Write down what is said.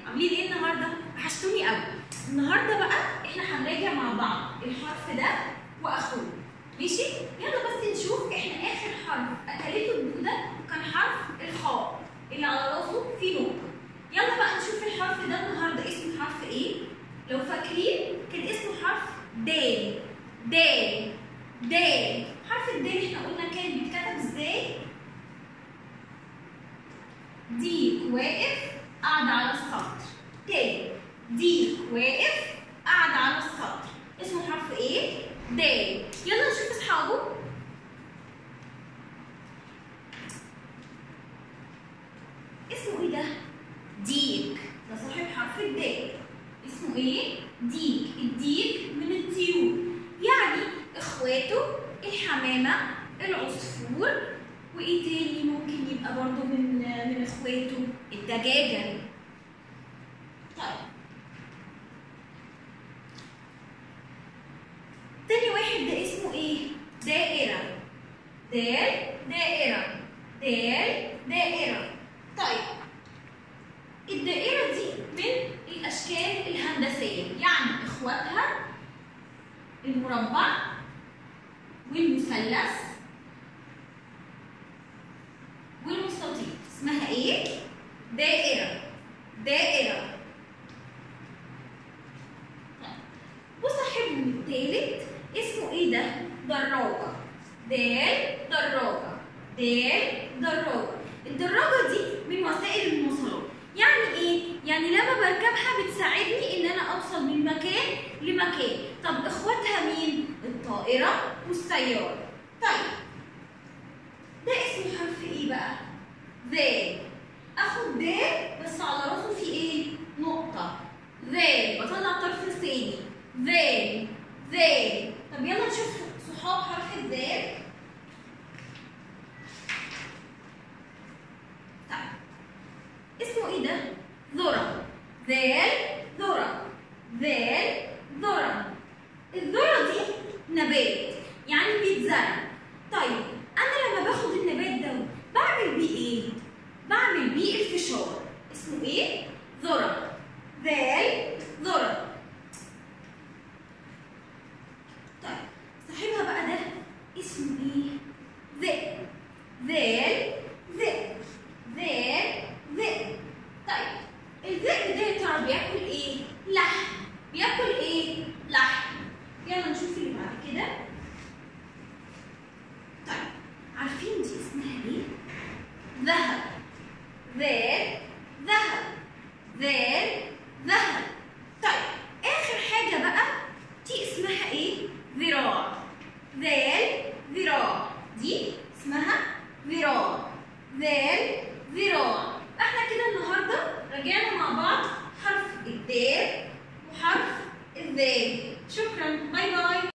عاملين ايه النهارده؟ وحشتوني قوي. النهارده بقى احنا هنراجع مع بعض الحرف ده واخوه. ماشي؟ يلا بس نشوف احنا اخر حرف اكلته الدوده كان حرف الخاء اللي على راسه فيه نقطه. يلا بقى نشوف الحرف ده النهارده اسمه حرف ايه؟ لو فاكرين كان اسمه حرف د د د حرف الد احنا قلنا كان بيتكتب ازاي؟ ديك واقف قاعد على السطر تاني ديك واقف قاعد على السطر اسمه حرف ايه؟ د يلا نشوف اصحابه اسمه ايه ده؟ ديك ده صاحب حرف الد اسمه ايه؟ ديك الديك من الطيور يعني اخواته الحمامه العصفور وايه تاني ممكن يبقى برضه من من اخواته الدجاجه طيب تاني واحد ده اسمه ايه دائره دال دائره دال دائره طيب الدائره دي من الاشكال الهندسيه يعني اخواتها المربع والمثلث والمستطيل اسمها ايه؟ دائرة دائرة وصاحبهم التالت اسمه ايه ده؟ دراجة دال دراجة دال دراجة الدراجة دي من وسائل المواصلات يعني ايه؟ يعني لما بركبها بتساعدني ان انا اوصل من مكان لمكان طب اخواتها مين؟ الطائرة والسيارة طيب ده اسمه حرف ايه بقى؟ ذال اخد ذال بس على راسه في ايه؟ نقطة ذال بطلع طرف لساني ذال ذال طب يلا نشوف صحاب حرف الذال طيب اسمه ايه ده؟ ذرة ذال ذرة ذال ذرة الذرة دي نبات يعني بيتزرع طيب انا لما باخد النبات ده بعمل بيه ايه بعمل بيه الفشار اسمه ايه ذره ذال ذره طيب صاحبها بقى ده اسمه ايه ذئب ذال ذئب ذال ذئب طيب الذئب ده يا ترى بياكل ايه لحم بياكل ايه لحم يلا نشوف اللي بعد كده طيب عارفين دي اسمها ايه؟ ذهب ذال ذهب ذال ذهب طيب اخر حاجه بقى دي اسمها ايه؟ ذراع ذال ذراع دي اسمها ذراع ذال ذراع احنا كده النهارده رجعنا مع بعض حرف الدال وحرف الذال شكرا باي باي